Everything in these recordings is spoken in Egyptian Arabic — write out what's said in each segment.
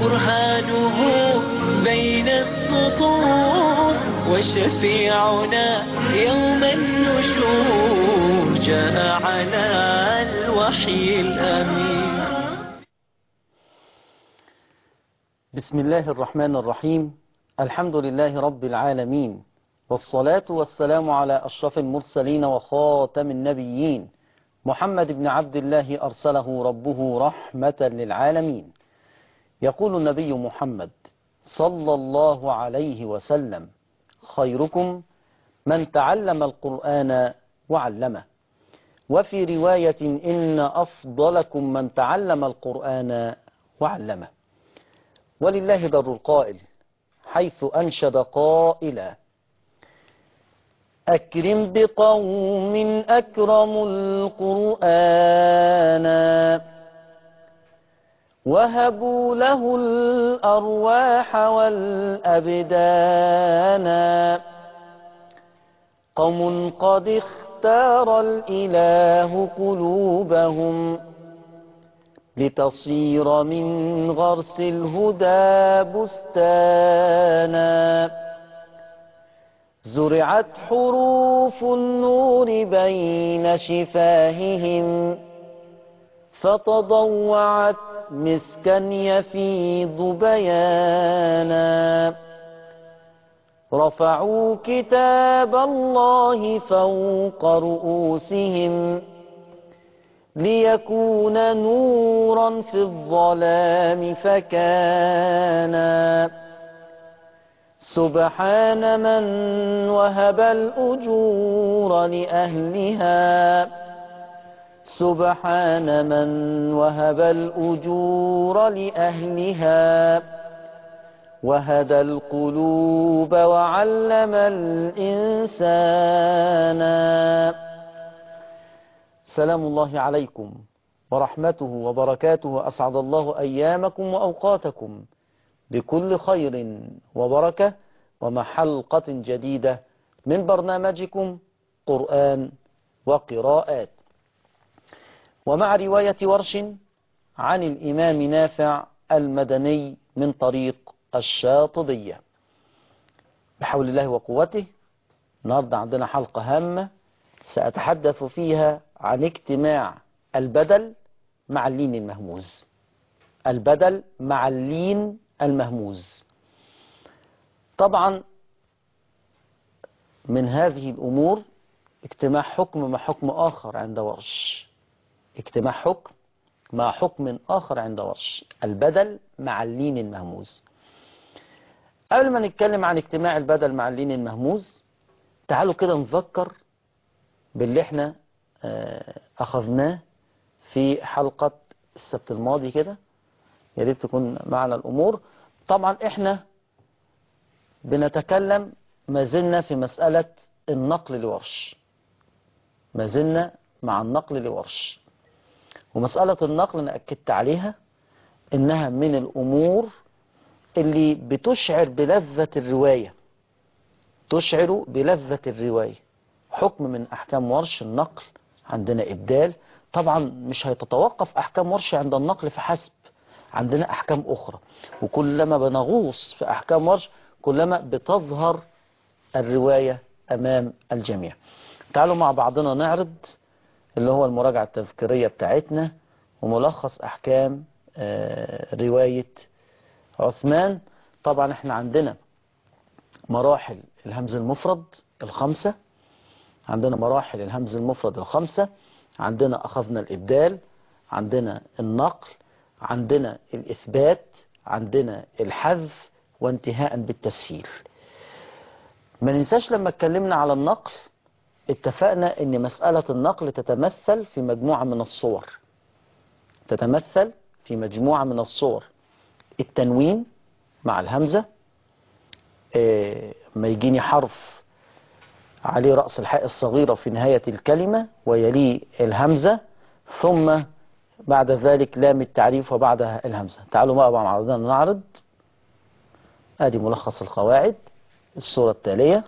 برهانه بين السطور وشفيعنا يوم النشور جاء على الوحي الأمين بسم الله الرحمن الرحيم الحمد لله رب العالمين والصلاة والسلام على أشرف المرسلين وخاتم النبيين محمد بن عبد الله أرسله ربه رحمة للعالمين يقول النبي محمد صلى الله عليه وسلم خيركم من تعلم القرآن وعلمه وفي رواية إن أفضلكم من تعلم القرآن وعلمه ولله در القائل حيث أنشد قائلا أكرم بقوم أكرموا القرآن وهبوا له الأرواح والأبدان قوم قد اختار الإله قلوبهم لتصير من غرس الهدى بستانا زرعت حروف النور بين شفاههم فتضوعت مسكا يفيض بيانا رفعوا كتاب الله فوق رؤوسهم ليكون نورا في الظلام فكانا سبحان من وهب الأجور لأهلها سبحان من وهب الأجور لأهلها وهدى القلوب وعلم الإنسان سلام الله عليكم ورحمته وبركاته أسعد الله أيامكم وأوقاتكم بكل خير وبركة ومع حلقة جديدة من برنامجكم قرآن وقراءات ومع رواية ورش عن الإمام نافع المدني من طريق الشاطبية بحول الله وقوته النهاردة عندنا حلقة هامة سأتحدث فيها عن اجتماع البدل مع اللين المهموز البدل مع اللين المهموز طبعا من هذه الأمور اجتماع حكم مع حكم آخر عند ورش اجتماع حكم مع حكم آخر عند ورش البدل مع اللين المهموز قبل ما نتكلم عن اجتماع البدل مع اللين المهموز تعالوا كده نذكر باللي احنا أخذناه في حلقة السبت الماضي كده يا ريت تكون معنا الأمور طبعا احنا بنتكلم ما زلنا في مسألة النقل لورش ما زلنا مع النقل لورش ومسألة النقل أنا أكدت عليها إنها من الأمور اللي بتشعر بلذة الرواية تشعر بلذة الرواية حكم من أحكام ورش النقل عندنا إبدال طبعا مش هيتتوقف أحكام ورش عند النقل فحسب عندنا أحكام أخرى وكلما بنغوص في أحكام ورش كلما بتظهر الرواية أمام الجميع تعالوا مع بعضنا نعرض اللي هو المراجعة التذكيرية بتاعتنا وملخص أحكام رواية عثمان طبعا احنا عندنا مراحل الهمز المفرد الخمسة عندنا مراحل الهمز المفرد الخمسة عندنا أخذنا الإبدال عندنا النقل عندنا الإثبات عندنا الحذف وانتهاء بالتسهيل ما ننساش لما اتكلمنا على النقل اتفقنا ان مسألة النقل تتمثل في مجموعة من الصور تتمثل في مجموعة من الصور التنوين مع الهمزة اه ما يجيني حرف عليه رأس الحاء الصغيرة في نهاية الكلمة ويليه الهمزة ثم بعد ذلك لام التعريف وبعدها الهمزة تعالوا بقى مع بعضنا نعرض ادي ملخص القواعد الصورة التالية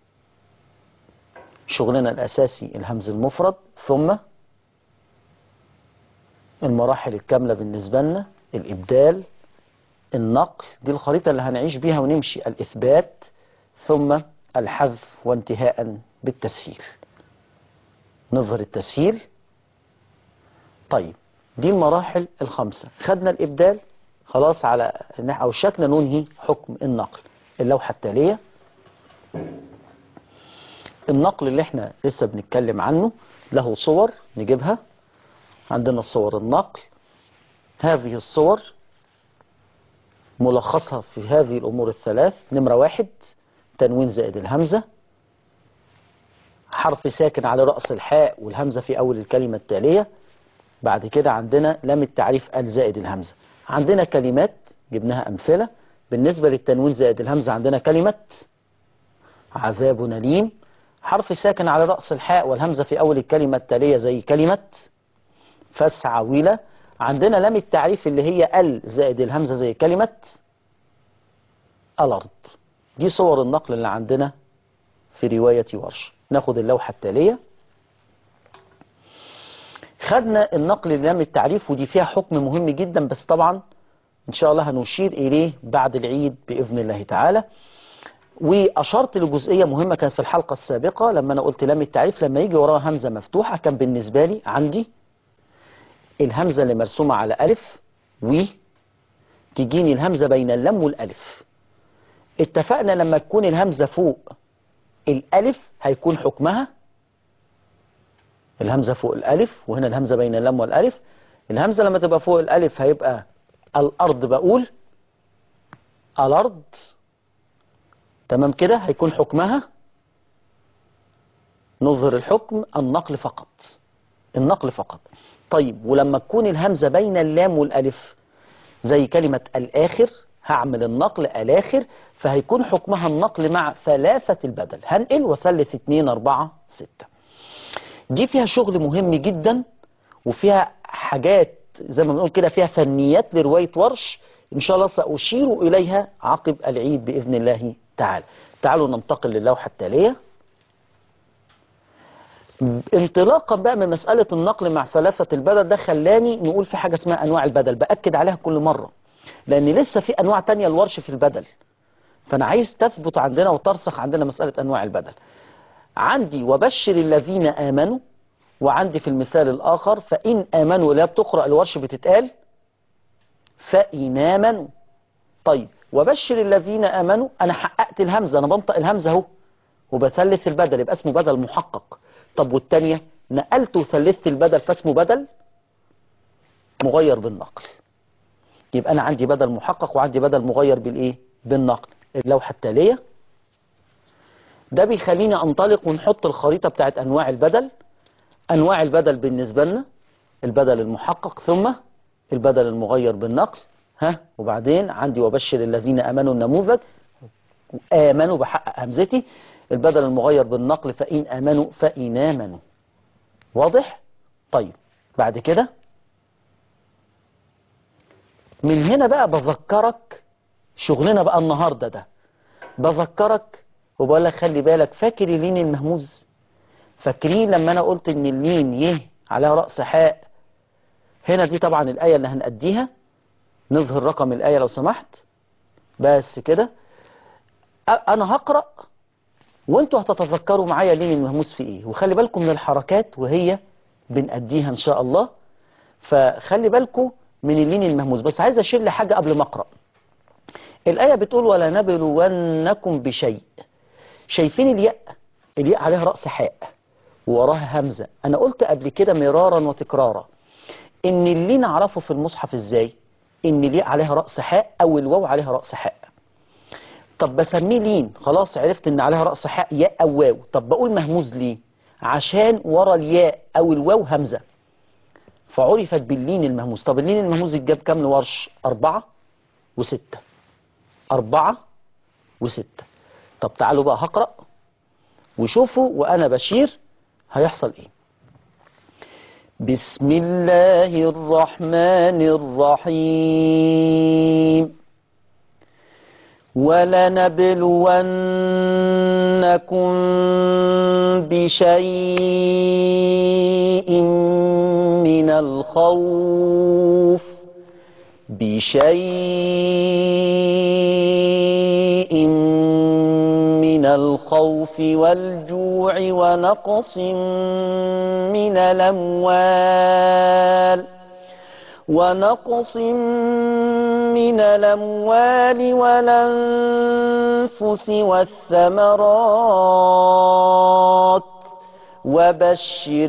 شغلنا الأساسي الهمز المفرد ثم المراحل الكاملة بالنسبة لنا الإبدال النقل دي الخريطة اللي هنعيش بيها ونمشي الإثبات ثم الحذف وانتهاء بالتسهيل نظهر التسهيل طيب دي المراحل الخمسة خدنا الإبدال خلاص على أو شكل ننهي حكم النقل اللوحة التالية النقل اللي احنا لسه بنتكلم عنه له صور نجيبها عندنا صور النقل هذه الصور ملخصها في هذه الأمور الثلاث نمرة واحد تنوين زائد الهمزة حرف ساكن على رأس الحاء والهمزة في أول الكلمة التالية بعد كده عندنا لام التعريف ال زائد الهمزة عندنا كلمات جبناها أمثلة بالنسبة للتنوين زائد الهمزة عندنا كلمة عذاب أليم حرف ساكن على رأس الحاء والهمزة في أول الكلمة التالية زي كلمة فسعويلة عندنا لام التعريف اللي هي ال زائد الهمزة زي كلمة الأرض دي صور النقل اللي عندنا في رواية ورش ناخد اللوحة التالية خدنا النقل للام التعريف ودي فيها حكم مهم جدا بس طبعا ان شاء الله هنشير اليه بعد العيد باذن الله تعالى واشرت لجزئيه مهمه كانت في الحلقه السابقه لما انا قلت لام التعريف لما يجي وراها همزه مفتوحه كان بالنسبه لي عندي الهمزه اللي مرسومه على الف و تجيني الهمزه بين اللام والالف اتفقنا لما تكون الهمزه فوق الالف هيكون حكمها الهمزة فوق الألف وهنا الهمزة بين اللام والألف الهمزة لما تبقى فوق الألف هيبقى الأرض بقول الأرض تمام كده هيكون حكمها نظهر الحكم النقل فقط النقل فقط طيب ولما تكون الهمزة بين اللام والألف زي كلمة الآخر هعمل النقل الآخر فهيكون حكمها النقل مع ثلاثة البدل هنقل وثلث اتنين أربعة ستة دي فيها شغل مهم جدا وفيها حاجات زي ما بنقول كده فيها فنيات لرواية ورش إن شاء الله سأشير إليها عقب العيد بإذن الله تعالى تعالوا ننتقل للوحة التالية انطلاقا بقى من مسألة النقل مع ثلاثة البدل ده خلاني نقول في حاجة اسمها أنواع البدل بأكد عليها كل مرة لأن لسه في أنواع تانية الورش في البدل فأنا عايز تثبت عندنا وترسخ عندنا مسألة أنواع البدل عندي وبشر الذين آمنوا وعندي في المثال الآخر فإن آمنوا لا بتقرأ الورش بتتقال فإن آمنوا طيب وبشر الذين آمنوا أنا حققت الهمزة أنا بنطق الهمزة اهو وبثلث البدل يبقى اسمه بدل محقق طب والتانية نقلت وثلثت البدل فاسمه بدل مغير بالنقل يبقى أنا عندي بدل محقق وعندي بدل مغير بالإيه بالنقل اللوحة التالية ده بيخليني انطلق ونحط الخريطة بتاعت انواع البدل انواع البدل بالنسبة لنا البدل المحقق ثم البدل المغير بالنقل ها وبعدين عندي وبشر الذين امنوا النموذج امنوا بحقق همزتي البدل المغير بالنقل فان امنوا فان امنوا واضح طيب بعد كده من هنا بقى بذكرك شغلنا بقى النهاردة ده بذكرك وبقول لك خلي بالك فاكر اللين المهموز فاكرين لما انا قلت ان اللين يه عليها رأس حاء هنا دي طبعا الآية اللي هنأديها نظهر رقم الآية لو سمحت بس كده انا هقرأ وانتوا هتتذكروا معايا اللين المهموز في ايه وخلي بالكم من الحركات وهي بنأديها ان شاء الله فخلي بالكم من اللين المهموز بس عايز اشيل حاجة قبل ما اقرأ الآية بتقول ولا نبلونكم بشيء شايفين الياء الياء عليها رأس حاء ووراها همزة أنا قلت قبل كده مرارا وتكرارا إن اللي نعرفه في المصحف إزاي إن الياء عليها رأس حاء أو الواو عليها رأس حاء طب بسميه لين خلاص عرفت إن عليها رأس حاء ياء أو واو طب بقول مهموز ليه عشان ورا الياء أو الواو همزة فعرفت باللين المهموز طب اللين المهموز اتجاب كام لورش أربعة وستة أربعة وستة طب تعالوا بقى هقرأ وشوفوا وأنا بشير هيحصل إيه بسم الله الرحمن الرحيم ولنبلونكم بشيء من الخوف بشيء الخوف والجوع ونقص من الأموال ونقص من الأموال والأنفس والثمرات وبشر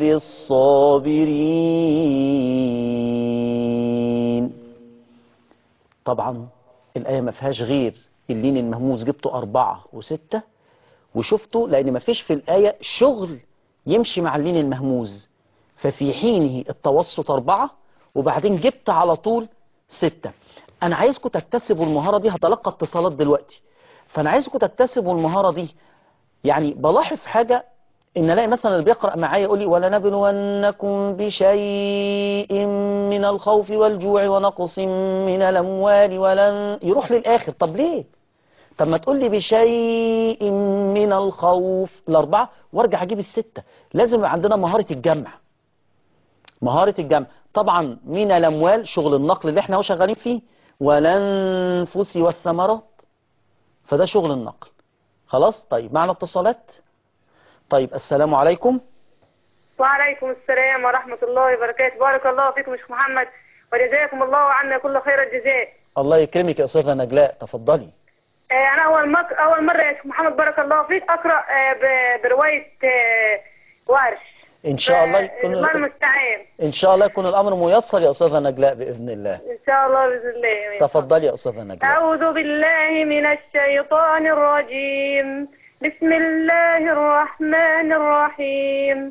الصابرين طبعا الآية ما فيهاش غير اللين المهموز جبته أربعة وستة وشفته لأن ما فيش في الآية شغل يمشي مع اللين المهموز ففي حينه التوسط أربعة وبعدين جبت على طول ستة أنا عايزكم تكتسبوا المهارة دي هتلقى اتصالات دلوقتي فأنا عايزكم تكتسبوا المهارة دي يعني بلاحظ حاجة إن ألاقي مثلا اللي بيقرأ معايا يقول لي ولنبلونكم بشيء من الخوف والجوع ونقص من الأموال ولن يروح للآخر طب ليه؟ طب ما تقول لي بشيء من الخوف الأربعة وارجع أجيب الستة لازم يبقى عندنا مهارة الجمع مهارة الجمع طبعا من الأموال شغل النقل اللي احنا هو شغالين فيه والأنفس والثمرات فده شغل النقل خلاص طيب معنا اتصالات طيب السلام عليكم وعليكم السلام ورحمة الله وبركاته بارك الله فيكم يا شيخ محمد وجزاكم الله عنا كل خير الجزاء الله يكرمك يا أستاذة نجلاء تفضلي آه، أنا أول مك... أول مرة يا شيخ محمد بارك الله فيك أقرأ آه، ب... برواية آه، ورش إن شاء الله آه، الله يكون المستعان إن شاء الله يكون الأمر ميسر يا أستاذة نجلاء بإذن الله إن شاء الله بإذن الله تفضلي يا أستاذة نجلاء أعوذ بالله من الشيطان الرجيم بسم الله الرحمن الرحيم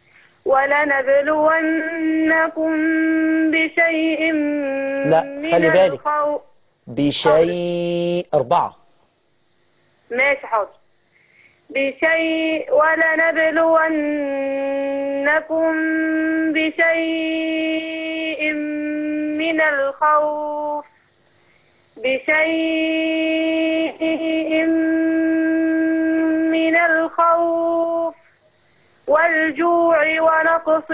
ولنبلونكم بشيء لا، من خلي بالك. الخوف بشيء أربعة ماشي حاضر بشيء ولنبلونكم بشيء من الخوف بشيء من الخوف والجوع ونقص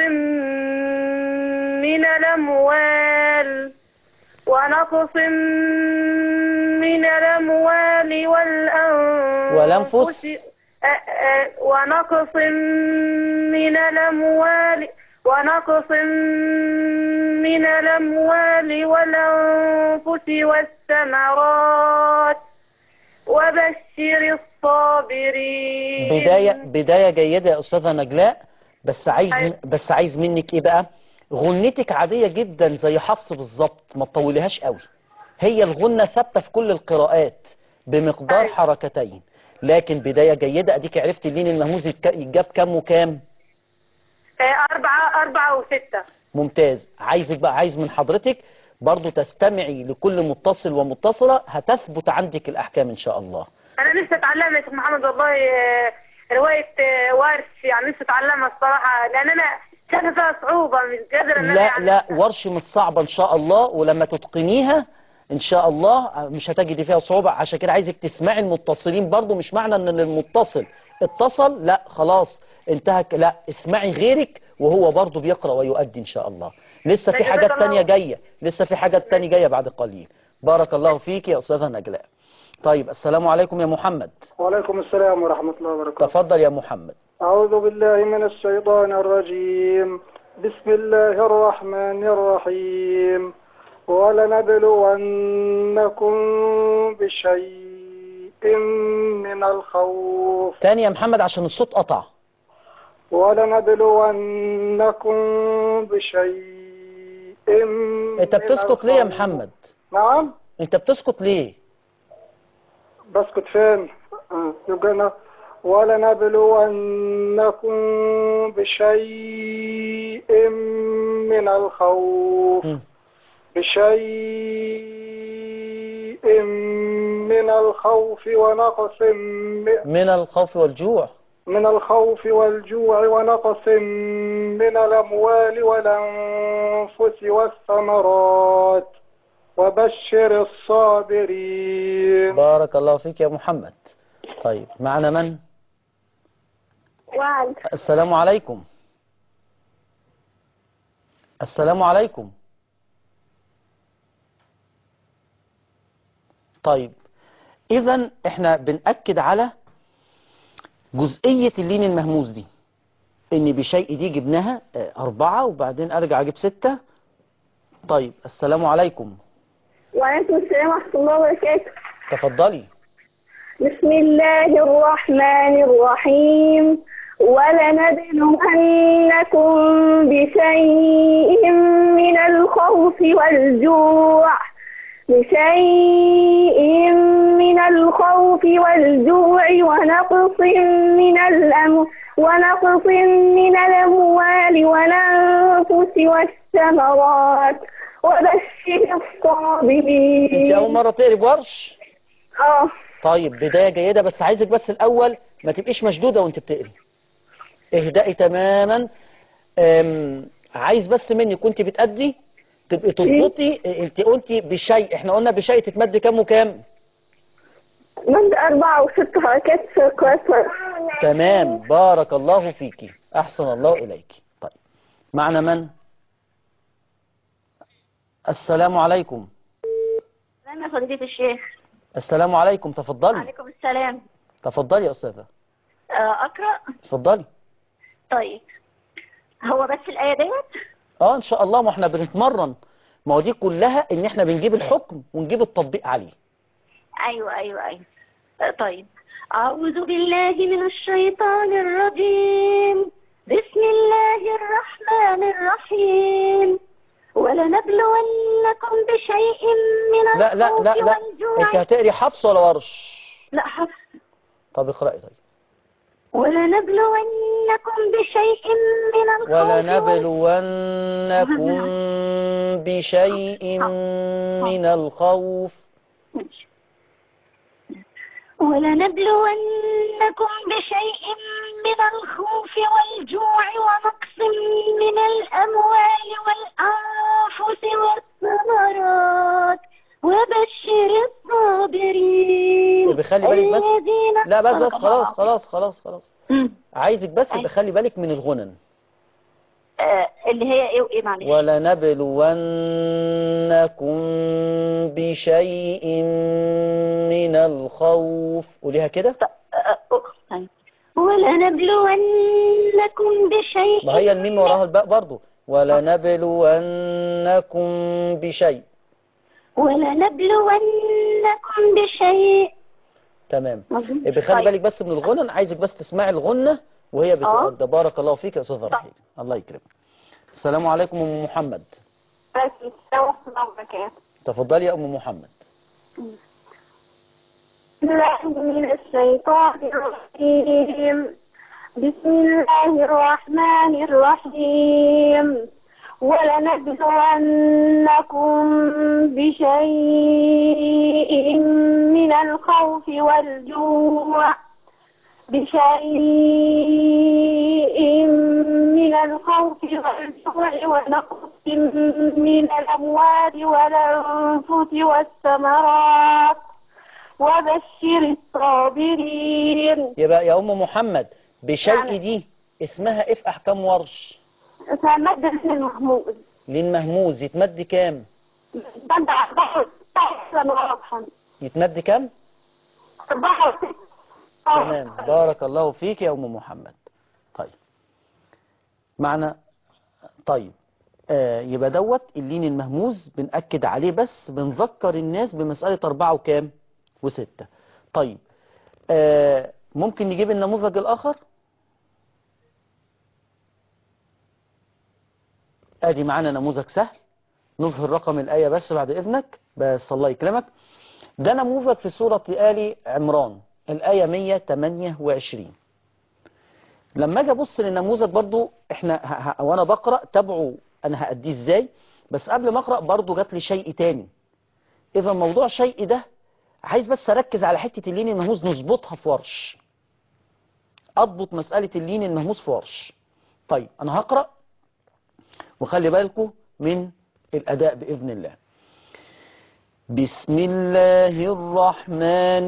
من الأموال ونقص من الأموال والأنفس والأنفس. أ- أ- ونقص من الأموال ونقص من الأموال والأنفس والثمرات وبشر الصابرين بداية بداية جيدة يا أستاذة نجلاء بس عايز أيوة. بس عايز منك إيه بقى غنتك عادية جدا زي حفص بالظبط ما تطوليهاش قوي هي الغنة ثابتة في كل القراءات بمقدار أيوة. حركتين لكن بداية جيدة أديك عرفت اللين المهموز يتك- يتجاب كام وكام آه، أربعة أربعة وستة ممتاز عايزك بقى عايز من حضرتك برضو تستمعي لكل متصل ومتصلة هتثبت عندك الأحكام إن شاء الله أنا نفسي أتعلم يا شيخ محمد والله آه، رواية آه، ورش يعني نفسي أتعلمها الصراحة لأن أنا شايفة فيها صعوبة مش قادرة إن أنا لا يعني لا ورش مش صعبة ان شاء الله ولما تتقنيها ان شاء الله مش هتجدي فيها صعوبة عشان كده عايزك تسمعي المتصلين برضو مش معنى ان المتصل اتصل لا خلاص انتهى ك- لا اسمعي غيرك وهو برضو بيقرأ ويؤدي ان شاء الله لسه في جزاك حاجات الله. تانية جاية لسه في حاجات تانية جاية بعد قليل بارك الله فيك يا أستاذة نجلاء طيب السلام عليكم يا محمد وعليكم السلام ورحمة الله وبركاته تفضل يا محمد أعوذ بالله من الشيطان الرجيم بسم الله الرحمن الرحيم ولنبلونكم بشيء من الخوف تاني يا محمد عشان الصوت قطع ولنبلونكم بشيء انت من بتسكت ليه يا الخوف. محمد نعم انت بتسكت ليه بسكت فين آه، يبقى أنا ولنبلونكم بشيء من الخوف مم. بشيء من الخوف ونقص م- من الخوف والجوع من الخوف والجوع ونقص من الأموال والأنفس والثمرات وبشر الصابرين بارك الله فيك يا محمد طيب معنا من وعد السلام عليكم السلام عليكم طيب اذا احنا بنأكد على جزئية اللين المهموس دي ان بشيء دي جبناها آه، أربعة وبعدين أرجع أجيب ستة طيب السلام عليكم وعليكم السلام ورحمة الله وبركاته تفضلي بسم الله الرحمن الرحيم ولنبلونكم بشيء من الخوف والجوع بشيء من الخوف والجوع ونقص من الأم ونقص من الأموال والأنفس والثمرات وبشر الصابرين انت أول مرة تقري بورش اه طيب بداية جيدة بس عايزك بس الأول ما تبقيش مشدودة وانت بتقري اهدئي تماما أم، عايز بس منك كنت بتأدي تبقي تضبطي انت قلتي بشيء احنا قلنا بشيء تتمد كام وكام مد أربعة وست حركات في كلاس ورق. تمام بارك الله فيكي أحسن الله إليك طيب معنا من السلام عليكم أنا فضيلة الشيخ السلام عليكم تفضلي عليكم السلام تفضلي يا أستاذة آه، أقرأ تفضلي طيب هو بس الآية ديت اه ان شاء الله ما احنا بنتمرن ما هو دي كلها ان احنا بنجيب الحكم ونجيب التطبيق عليه أيوة أيوة أيوة آه، طيب أعوذ بالله من الشيطان الرجيم بسم الله الرحمن الرحيم ولنبلونكم بشيء من لا لا الخوف لا لا والجوع انت هتقري حفص ولا ورش لا حفظ طب اقرأي طيب ولنبلونكم بشيء من الخوف وال- ولنبلونكم بشيء من الخوف ماشي. ولنبلونكم بشيء من الخوف والجوع ونقص من الأموال والأنفس والثمرات وبشر الصابرين يبقى خلي بالك بس الذين لا بس بس صدق خلاص الله. خلاص خلاص خلاص مم. عايزك بس أيوة. يبقى خلي بالك من الغنن آه اللي هي ايه وايه معلش ولنبلونكم بشيء من الخوف قوليها كده ط- آه، آه، طيب. ولنبلونكم بشيء ما هي الميم وراها الباء برضو ولنبلونكم بشيء ولنبلونكم بشيء تمام مظبوط. يبقى خلي طيب. بالك بس من الغنن عايزك بس تسمعي الغنة وهي بتؤدى بارك الله فيك يا استاذ رحيل الله يكرمك السلام عليكم ام محمد بس السلام ورحمة الله وبركاته تفضلي يا ام محمد الله من الشيطان الرجيم بسم الله الرحمن الرحيم ولنبلونكم بشيء من الخوف والجوع بشيء من الخوف والجوع ونقص من الأموال والأنفس والثمرات وبشر الصابرين يبقى يا ام محمد بشيء يعني- دي اسمها ايه في احكام ورش فمد المحمود لين مهموز يتمد كام مد أربعة واضحا يتمد كام أربعة تمام بارك الله فيك يا ام محمد طيب معنى طيب آه يبقى دوت اللين المهموز بنأكد عليه بس بنذكر الناس بمسألة أربعة وكام وستة طيب آه ممكن نجيب النموذج الآخر ادي معانا نموذج سهل نظهر رقم الآية بس بعد إذنك بس الله يكرمك ده نموذج في سورة آل عمران الآية 128 لما اجي ابص للنموذج برضو احنا ه... ه... وانا بقرا تابعوا انا هاديه ازاي بس قبل ما اقرا برضو جات لي شيء تاني اذا موضوع شيء ده عايز بس اركز على حته اللين المهموز نظبطها في ورش اضبط مساله اللين المهموز في ورش طيب انا هقرا وخلي بالكم من الاداء باذن الله بسم الله الرحمن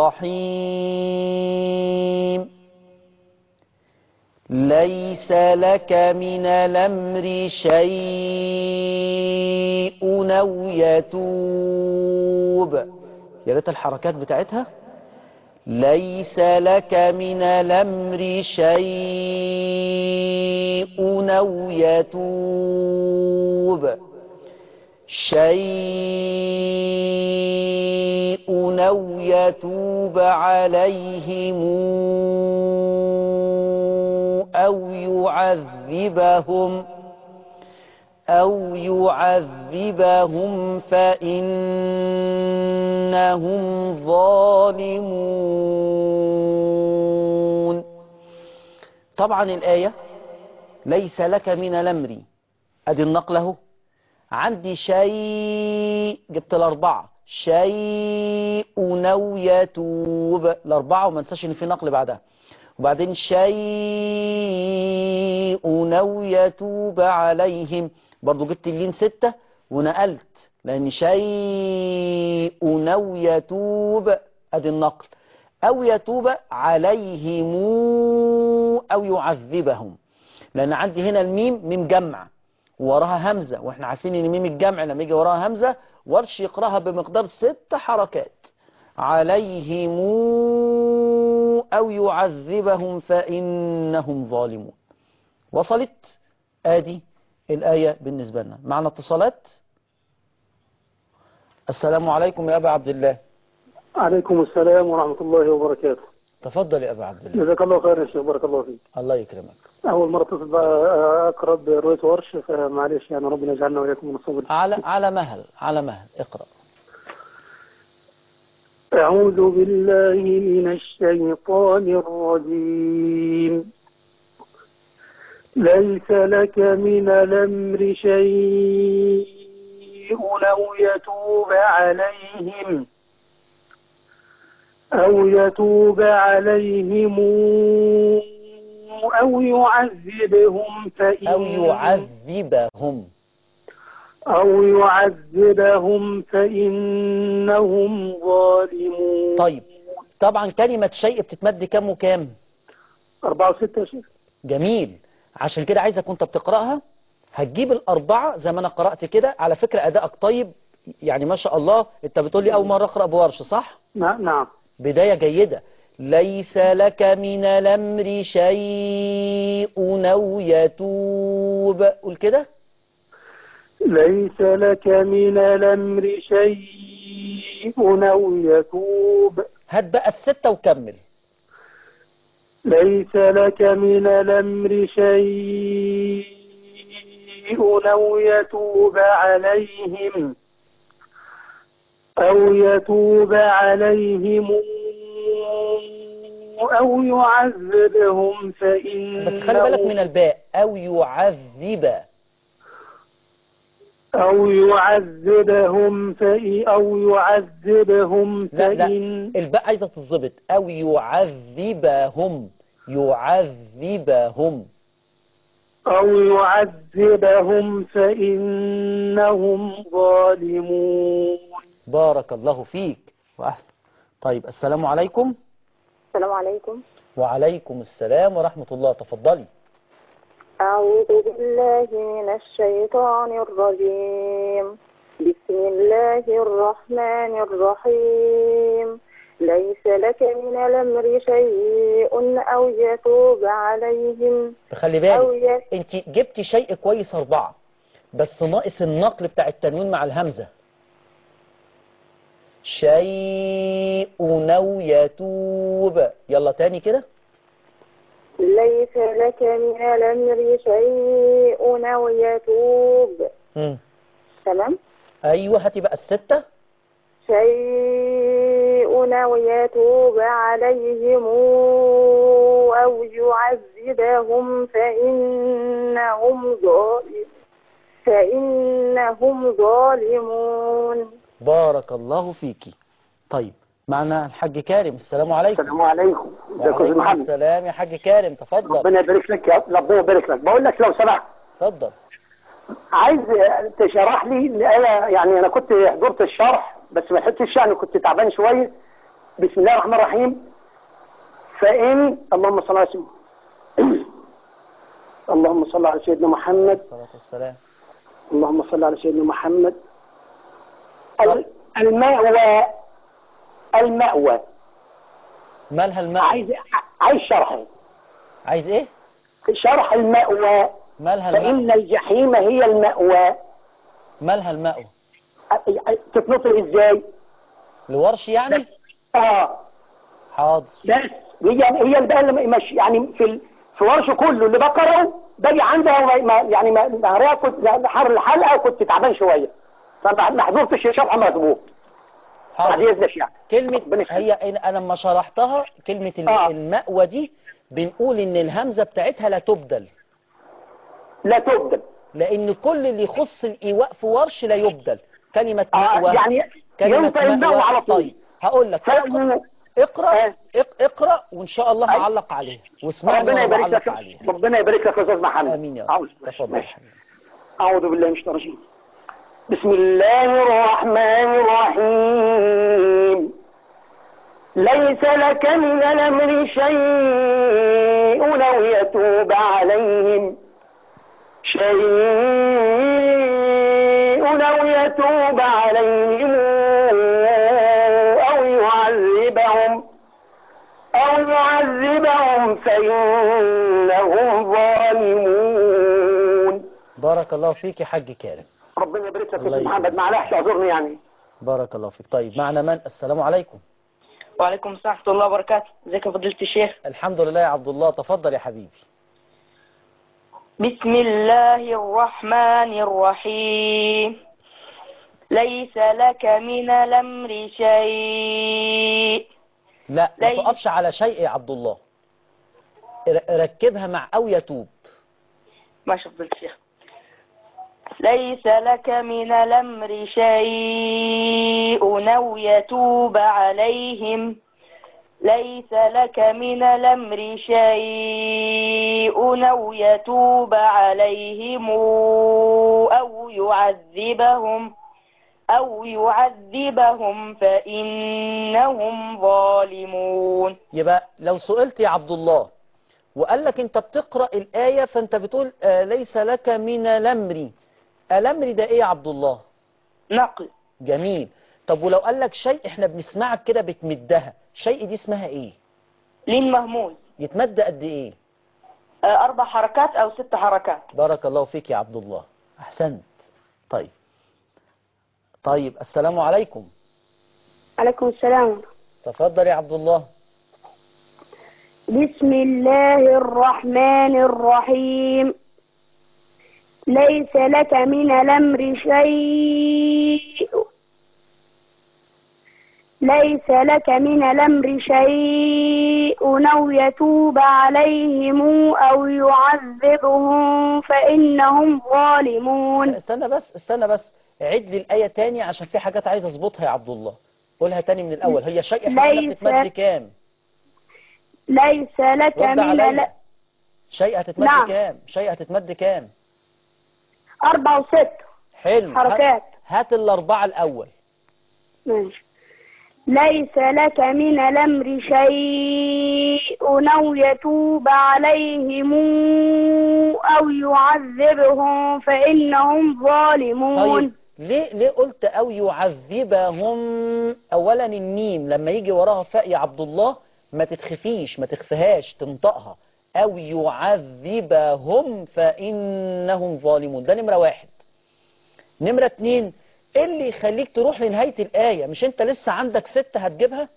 الرحيم ليس لك من الأمر شيء أو يتوب يا ريت الحركات بتاعتها ليس لك من الأمر شيء أو يتوب شيء أو يتوب عليهم أو يعذبهم أو يعذبهم فإنهم ظالمون طبعا الآية ليس لك من الأمر أدي النقل اهو عندي شيء جبت الأربعة شيء أو يتوب الأربعة وما انساش إن في نقل بعدها وبعدين شيء أو يتوب عليهم برضو جبت اللين ستة ونقلت لأن شيء أو يتوب أدي النقل أو يتوب عليهم أو يعذبهم لأن عندي هنا الميم ميم جمع وراها همزة واحنا عارفين ان ميم الجمع لما يجي وراها همزة ورش يقراها بمقدار ست حركات عليهم أو يعذبهم فإنهم ظالمون وصلت آدي الآية بالنسبة لنا معنا اتصالات السلام عليكم يا أبا عبد الله عليكم السلام ورحمة الله وبركاته تفضل يا أبا عبد الله جزاك الله خير يا شيخ بارك الله فيك الله يكرمك أول مرة اتصل بقى أقرأ برواية ورش فمعلش يعني ربنا يجعلنا وإياكم من الصبر على على مهل على مهل اقرأ أعوذ بالله من الشيطان الرجيم ليس لك من الأمر شيء أو يتوب عليهم أو يتوب عليهم أو يعذبهم فإن أو يعذبهم أو يعذبهم فإنهم ظالمون طيب طبعا كلمة شيء بتتمد كام وكام أربعة وستة يا شيخ جميل عشان كده عايزك وانت بتقرأها هتجيب الأربعة زي ما أنا قرأت كده على فكرة أدائك طيب يعني ما شاء الله انت بتقول لي أول مرة أقرأ بورش صح نعم نعم بداية جيدة ليس لك من الأمر شيء أو يتوب قول كده ليس لك من الأمر شيء أو يتوب هات بقى الستة وكمل ليس لك من الأمر شيء أو يتوب عليهم أو يتوب عليهم أو يعذبهم فإن بس خلي بالك من الباء أو يعذب أو يعذبهم فإن أو يعذبهم لا لا فإن الباء عايزة تظبط أو يعذبهم يعذبهم أو يعذبهم فإنهم ظالمون بارك الله فيك وأحسن طيب السلام عليكم السلام عليكم وعليكم السلام ورحمة الله تفضلي أعوذ بالله من الشيطان الرجيم بسم الله الرحمن الرحيم ليس لك من الأمر شيء أو يتوب عليهم خلي أو بالك ي... انت جبتي شيء كويس أربعة بس ناقص النقل بتاع التنوين مع الهمزة شيء أو يتوب يلا تاني كده ليس لك من الأمر شيء أو يتوب مم. تمام أيوة هاتي بقى الستة شيء أو يتوب عليهم أو يعذبهم فإنهم ظالمون فإنهم ظالمون بارك الله فيكي طيب معنا الحاج كارم السلام عليكم السلام عليكم ازيك يا استاذ وعليكم محمد السلام يا حاج كارم تفضل ربنا يبارك لك يا ربنا يبارك لك بقول لك لو سمحت تفضل عايز تشرح لي الآية يعني أنا كنت حضرت الشرح بس ما لحقتش يعني كنت تعبان شوية بسم الله الرحمن الرحيم فإن اللهم صل على سيدنا اللهم صل على سيدنا محمد الصلاة والسلام اللهم صل على سيدنا محمد طب. ال- المأوى المأوى مالها المأوى عايز عايز شرح عايز ايه شرح المأوى مالها المأوى فإن الجحيم هي المأوى مالها المأوى تتنطق ازاي؟ لورش يعني اه حاضر بس هي هي بقى اللي مش يعني في ال- في ورشه كله اللي بقراه باجي عندها وما- ما يعني ما ما كنت حر الحلقه وكنت تعبان شويه فما ما حضرتش شرح مظبوط بعد حاضر اذنك يعني كلمة ربنا يخليك. هي انا لما شرحتها كلمة ال- آه. المأوى دي بنقول ان الهمزة بتاعتها لا تبدل لا تبدل لان كل اللي يخص الايواء في ورش لا يبدل كلمة آه مأوى يعني كلمة ينفع المأوى على طول طيب هقول لك اقرأ فأو- اقرأ آه. اق- اقرأ وان شاء الله أي. هعلق عليه واسمعني ربنا وانا يبارك بعلق لك عليه ربنا يبارك لك يا استاذ محمد امين يا رب أعوذ تفضل يا ماشي. حبيبي. أعوذ بالله من الشيطان الرجيم بسم الله الرحمن الرحيم ليس لك من الأمر شيء أو يتوب عليهم شيء أو يتوب عليهم أو يعذبهم أو يعذبهم فإنهم ظالمون بارك الله فيك يا حاج كارم ربنا يبارك لك يا الله أستاذ محمد يكرمك. معلش اعذرني يعني بارك الله فيك طيب معنا من السلام عليكم وعليكم السلام ورحمة الله وبركاته ازيك يا فضيلة الشيخ الحمد لله يا عبد الله تفضل يا حبيبي بسم الله الرحمن الرحيم ليس لك من الأمر شيء لا ما ليس- تقفش على شيء يا عبد الله ر- ركبها مع او يتوب ما شاء فضيلة الشيخ ليس لك من الأمر شيء أو يتوب عليهم ليس لك من الأمر شيء أو يتوب عليهم أو يعذبهم أو يعذبهم فإنهم ظالمون يبقى لو سئلت يا عبد الله وقال لك انت بتقرأ الآية فانت بتقول آه ليس لك من الأمر الأمر ده ايه يا عبد الله نقل جميل طب ولو قال لك شيء احنا بنسمعك كده بتمدها شيء دي اسمها ايه لين مهموز يتمد قد ايه آه، أربع حركات أو ست حركات بارك الله فيك يا عبد الله احسنت طيب طيب السلام عليكم عليكم السلام تفضل يا عبد الله بسم الله الرحمن الرحيم ليس لك من الأمر شيء ليس لك من الأمر شيء أو يتوب عليهم أو يعذبهم فإنهم ظالمون استنى بس استنى بس عيد لي الآية تاني عشان في حاجات عايز اظبطها يا عبد الله قولها تاني من الأول هي شيء احنا قلنا ليس- بتتمد كام ليس لك رد من عليا ال... شيء هتتمد نعم. كام شيء هتتمد كام أربع وست حلو حركات. هات, هات الأربعة الأول ماشي ليس لك من الأمر شيء أو يتوب عليهم أو يعذبهم فإنهم ظالمون طيب ليه ليه قلت أو يعذبهم أولا الميم لما يجي وراها فاء يا عبد الله ما تتخفيش ما تخفيهاش تنطقها أو يعذبهم فإنهم ظالمون ده نمرة واحد نمرة اتنين ايه اللي يخليك تروح لنهاية الآية مش انت لسه عندك ستة هتجيبها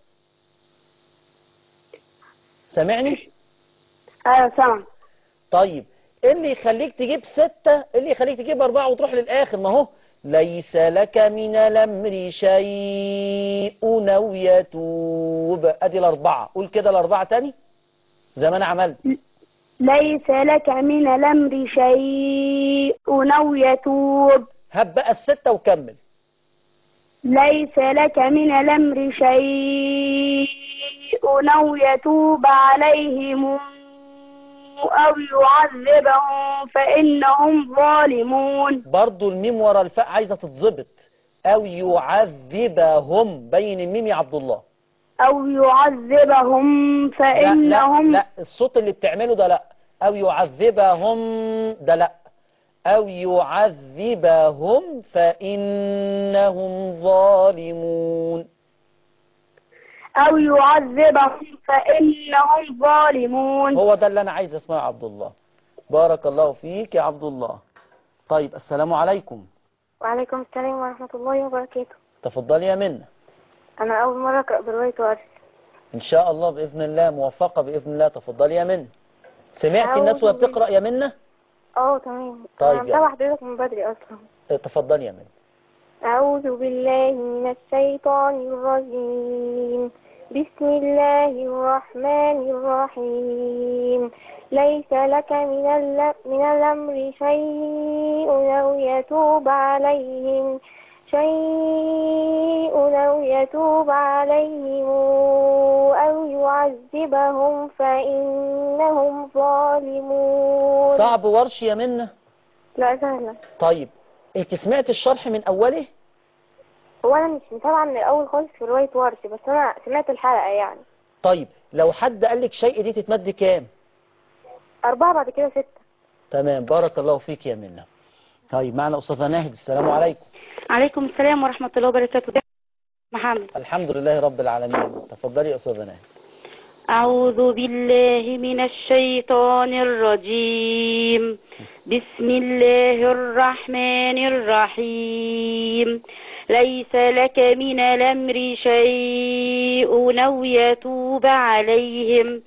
سامعني أيوة سامع طيب ايه اللي يخليك تجيب ستة ايه اللي يخليك تجيب أربعة وتروح للآخر ما هو ليس لك من الأمر شيء أو يتوب أدي الأربعة قول كده الأربعة تاني زي ما أنا عملت ليس لك من الأمر شيء أو يتوب هب بقى الستة وكمل ليس لك من الأمر شيء أو يتوب عليهم أو يعذبهم فإنهم ظالمون برضو الميم ورا الفاء عايزة تتظبط أو يعذبهم بين الميم يا عبد الله أو يعذبهم لا لا فإنهم لا الصوت اللي بتعمله ده لا أو يعذبهم ده لا أو يعذبهم فإنهم ظالمون أو يعذبهم فإنهم ظالمون هو ده اللي انا عايز اسمعه يا عبد الله بارك الله فيك يا عبد الله طيب السلام عليكم وعليكم السلام ورحمة الله وبركاته تفضلي يا منى أنا أول مرة أقرأ برواية ورش ان شاء الله باذن الله موفقه باذن الله تفضلي يا منى سمعتي الناس وهي أعوذ بتقرا يا منى اه تمام طيب أنا يلا. متابعة حضرتك من بدري أصلا اه، تفضلي يا منى أعوذ بالله من الشيطان الرجيم بسم الله الرحمن الرحيم ليس لك من, الل... من الأمر شيء أو يتوب عليهم شيء أو يتوب عليهم أو يعذبهم فإنهم ظالمون صعب ورش يا منى لا سهلة طيب انت سمعت الشرح من اوله هو أنا مش متابعة من الأول خالص في رواية ورش بس أنا سمعت الحلقة يعني طيب لو حد قال لك شيء دي تتمد كام أربعة بعد كده ستة تمام بارك الله فيك يا منى طيب معنا استاذه ناهد السلام عليكم عليكم السلام ورحمة الله وبركاته ده محمد الحمد لله رب العالمين تفضلي يا استاذه ناهد أعوذ بالله من الشيطان الرجيم بسم الله الرحمن الرحيم ليس لك من الأمر شيء أو يتوب عليهم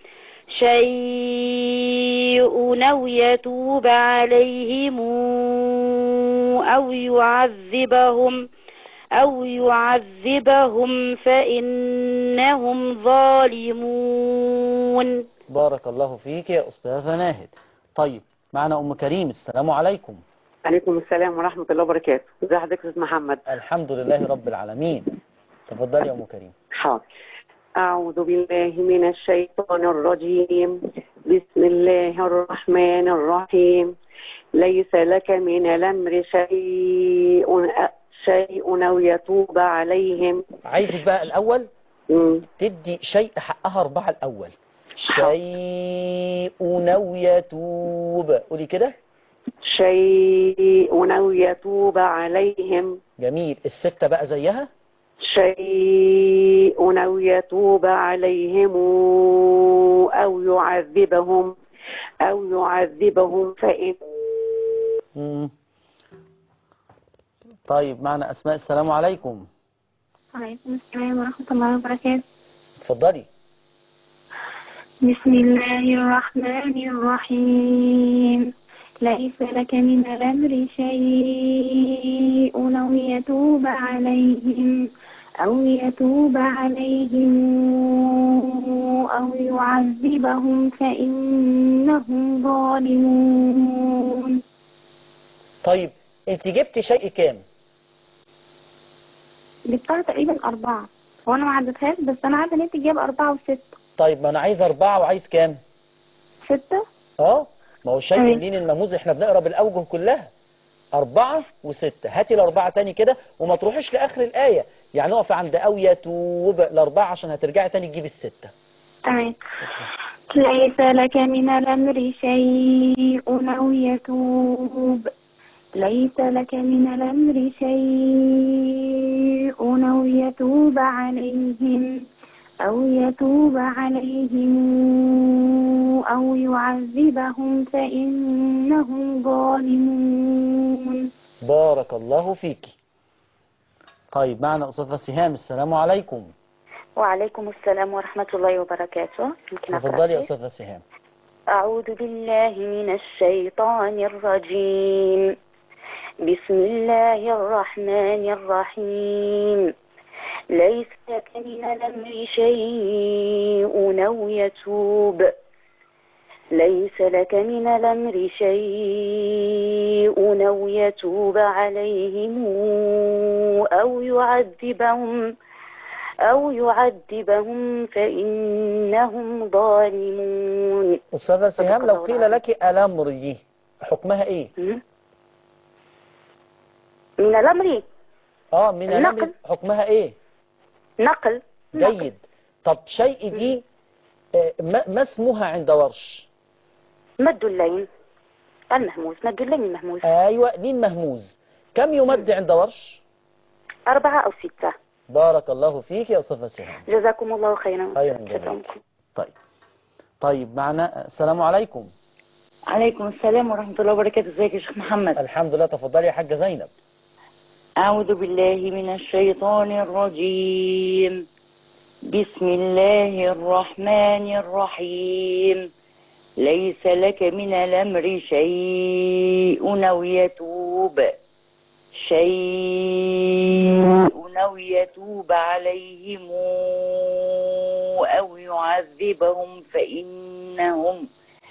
شيء أو يتوب عليهم أو يعذبهم أو يعذبهم فإنهم ظالمون بارك الله فيك يا استاذه ناهد طيب معنا ام كريم السلام عليكم عليكم السلام ورحمة الله وبركاته ازي حضرتك يا استاذ محمد الحمد لله رب العالمين تفضلي يا ام كريم حاضر أعوذ بالله من الشيطان الرجيم بسم الله الرحمن الرحيم ليس لك من الأمر شيء شيء أو يتوب عليهم عايزك بقى الاول مم. تدي شيء حقها أربعة الأول شيء أو يتوب قولي كده شيء أو يتوب عليهم جميل الستة بقى زيها شيء أو يتوب عليهم أو يعذبهم أو يعذبهم فإن مم. طيب معنا أسماء السلام عليكم وعليكم السلام ورحمة الله وبركاته اتفضلي بسم الله الرحمن الرحيم ليس لك من الأمر شيء أو يتوب عليهم أو يتوب عليهم أو يعذبهم فإنهم ظالمون طيب انت جبت شيء كام جبتها تقريبا أربعة وأنا ما عدتهاش بس أنا عارفة إن أنت جايب أربعة وستة طيب ما انا عايز أربعة وعايز كام ستة اه ما هو شيء أيوة. لين المهموز احنا بنقرا بالأوجه كلها أربعة وستة هاتي الأربعة تاني كده وما تروحيش لآخر الآية يعني اقف عند أو يتوب الأربعة عشان هترجعي تاني تجيب الستة تمام ليس لك من الأمر شيء أو يتوب ليس لك من الأمر شيء أو يتوب عليهم أو يتوب عليهم أو يعذبهم فإنهم ظالمون بارك الله فيكي طيب معنا أستاذة سهام السلام عليكم وعليكم السلام ورحمة الله وبركاته يمكن أقرأ تفضلي يا شيء؟ أستاذة سهام أعوذ بالله من الشيطان الرجيم بسم الله الرحمن الرحيم ليس لك من الأمر شيء أو يتوب ليس لك من الأمر شيء أو يتوب عليهم أو يعذبهم أو يعذبهم فإنهم ظالمون أستاذة سهام صدق لو الله قيل العظيم. لك الأمر دي حكمها إيه؟ من الأمر آه من الأمر النقل. حكمها إيه؟ نقل جيد طب شيء دي آه، ما ما اسمها عند ورش؟ مد اللين المهموز مد اللين المهموز أيوة لين مهموز كم يمد عند ورش؟ أربعة أو ستة بارك الله فيك يا أستاذ سهام جزاكم الله خيرا خيرا جزاك طيب طيب معنا السلام عليكم عليكم السلام ورحمة الله وبركاته ازيك يا شيخ محمد الحمد لله تفضلي يا حاجة زينب أعوذ بالله من الشيطان الرجيم بسم الله الرحمن الرحيم ليس لك من الأمر شيء أو يتوب شيء أو يتوب عليهم أو يعذبهم فإنهم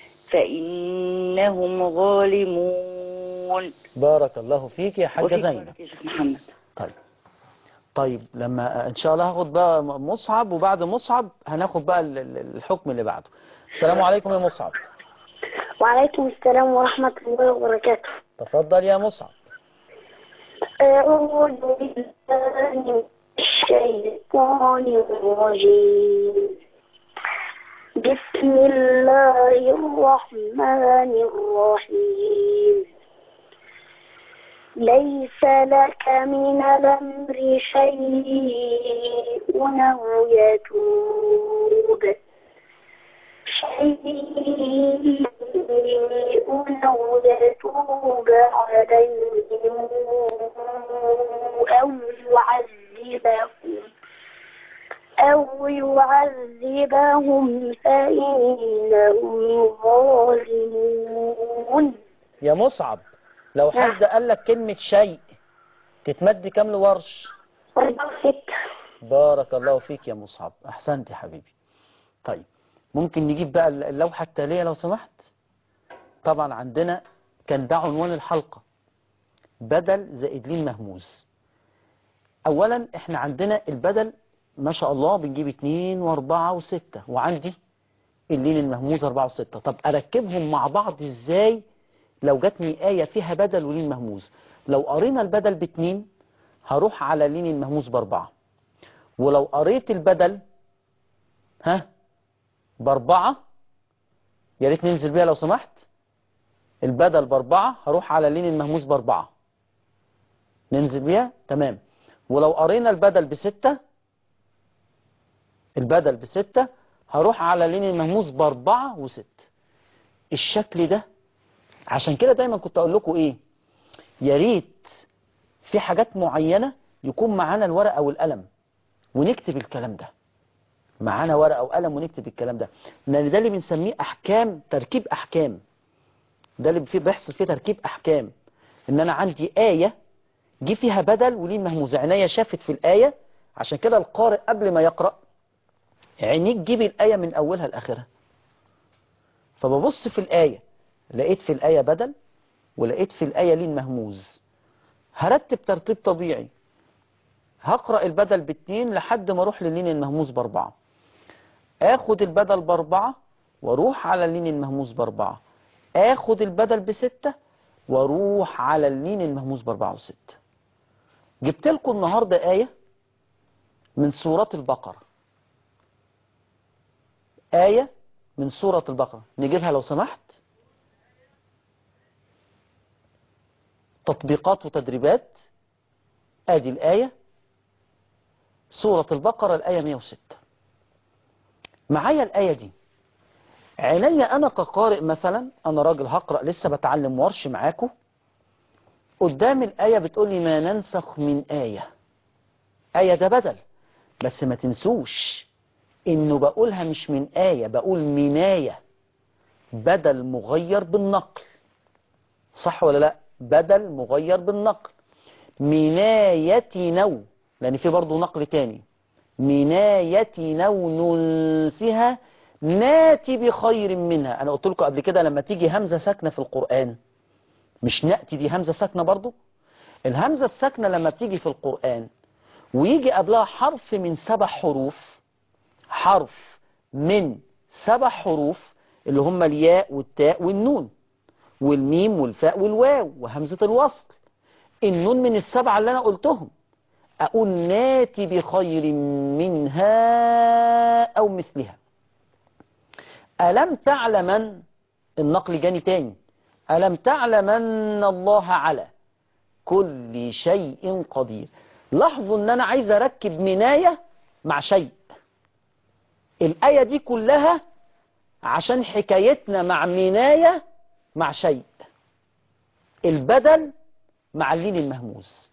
فإنهم ظالمون بارك الله فيك يا حاجة وفيك زينب بارك يا شيخ محمد طيب طيب لما ان شاء الله هاخد بقى مصعب وبعد مصعب هناخد بقى ال- ال- الحكم اللي بعده السلام عليكم يا مصعب وعليكم السلام ورحمة الله وبركاته تفضل يا مصعب أعوذ بالله من الشيطان الرجيم بسم الله الرحمن الرحيم ليس لك من الأمر شيء أو يتوب شيء أو يتوب عليهم أو يعذبهم أو يعذبهم فإنهم ظالمون يا مصعب لو حد قال لك كلمة شيء تتمد كام لورش بارك الله فيك يا مصعب احسنت يا حبيبي طيب ممكن نجيب بقى اللوحة التالية لو سمحت طبعا عندنا كان ده عنوان الحلقة بدل زائد لين مهموز اولا احنا عندنا البدل ما شاء الله بنجيب اتنين واربعة وستة وعندي اللين المهموز اربعة وستة طب اركبهم مع بعض ازاي لو جاتني آية فيها بدل ولين مهموز لو قرينا البدل باتنين هروح على لين المهموز باربعة ولو قريت البدل ها باربعة يا ريت ننزل بيها لو سمحت البدل باربعة هروح على لين المهموز باربعة ننزل بيها تمام ولو قرينا البدل بستة البدل بستة هروح على لين المهموز باربعة وست الشكل ده عشان كده دايما كنت اقول لكم ايه يا ريت في حاجات معينة يكون معانا الورقة والقلم ونكتب الكلام ده معانا ورقة وقلم ونكتب الكلام ده لان ده اللي بنسميه احكام تركيب احكام ده اللي فيه بيحصل فيه تركيب احكام ان انا عندي آية جه فيها بدل ولين مهموزة عينيا شافت في الآية عشان كده القارئ قبل ما يقرأ عينيك جيب الآية من أولها لآخرها فببص في الآية لقيت في الآية بدل ولقيت في الآية لين مهموز هرتب ترتيب طبيعي هقرأ البدل باتنين لحد ما اروح للين المهموز باربعة اخد البدل باربعة واروح على اللين المهموز باربعة اخد البدل بستة واروح على اللين المهموز باربعة وستة جبت لكم النهاردة آية من سورة البقرة آية من سورة البقرة نجيبها لو سمحت تطبيقات وتدريبات ادي الآية سورة البقرة الآية 106 معايا الآية دي عينيا أنا كقارئ مثلا أنا راجل هقرأ لسه بتعلم ورش معاكم قدام الآية بتقول لي ما ننسخ من آية آية ده بدل بس ما تنسوش إنه بقولها مش من آية بقول من آية بدل مغير بالنقل صح ولا لا بدل مغير بالنقل مناية نو لأن في برضه نقل تاني مناية نو ننسها ناتي بخير منها أنا قلت لكم قبل كده لما تيجي همزة ساكنة في القرآن مش نأتي دي همزة ساكنة برضه الهمزة الساكنة لما بتيجي في القرآن ويجي قبلها حرف من سبع حروف حرف من سبع حروف اللي هم الياء والتاء والنون والميم والفاء والواو وهمزة الوصل النون من السبعة اللي أنا قلتهم أقول ناتي بخير منها أو مثلها ألم تعلمن النقل جاني تاني ألم تعلمن الله على كل شيء قدير لاحظوا ان انا عايز اركب مناية مع شيء الآية دي كلها عشان حكايتنا مع مناية مع شيء البدل مع اللين المهموز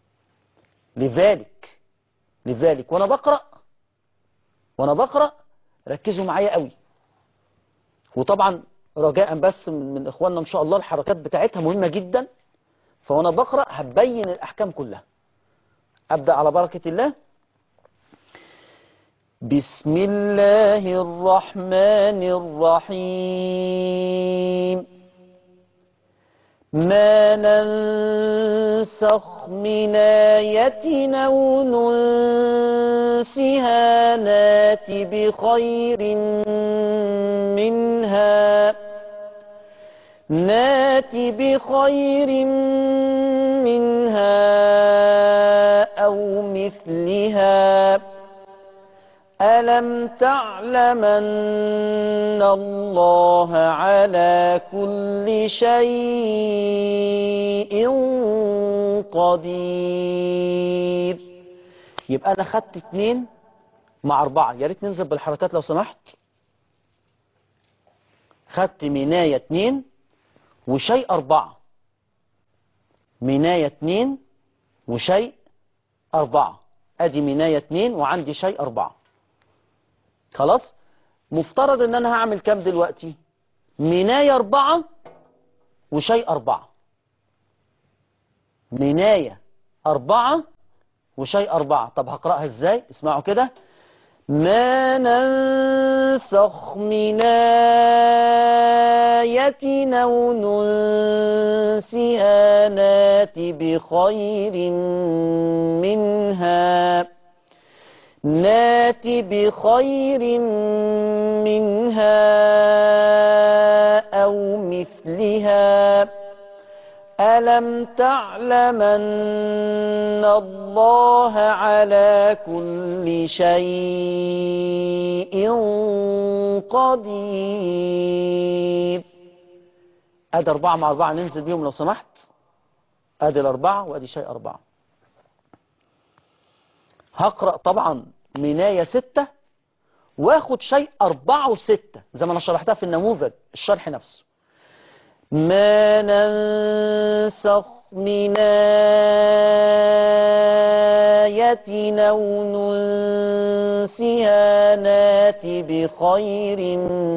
لذلك لذلك وانا بقرأ وانا بقرأ ركزوا معايا قوي وطبعا رجاء بس من, من اخواننا ان شاء الله الحركات بتاعتها مهمة جدا فوانا بقرأ هبين الاحكام كلها ابدأ على بركة الله بسم الله الرحمن الرحيم ما ننسخ من آية أو ننسها نات بخير منها نات بخير منها أو مثلها ألم تعلم أن الله على كل شيء قدير يبقى أنا خدت اتنين مع أربعة يا ريت ننزل بالحركات لو سمحت خدت مناية اتنين وشيء أربعة مناية اتنين وشيء أربعة أدي مناية اتنين وعندي شيء أربعة خلاص مفترض ان انا هعمل كام دلوقتي مناية اربعة وشيء اربعة مناية اربعة وشيء اربعة طب هقرأها ازاي اسمعوا كده ما ننسخ من آية أو ننسها نات بخير منها نات بخير منها أو مثلها ألم تعلم أن الله على كل شيء قدير أدي أربعة مع أربعة ننزل بيهم لو سمحت أدي الأربعة وأدي شيء أربعة هقرأ طبعا مناية ستة واخد شيء أربعة وستة زي ما أنا شرحتها في النموذج الشرح نفسه ما ننسخ من آية أو ننسها نات بخير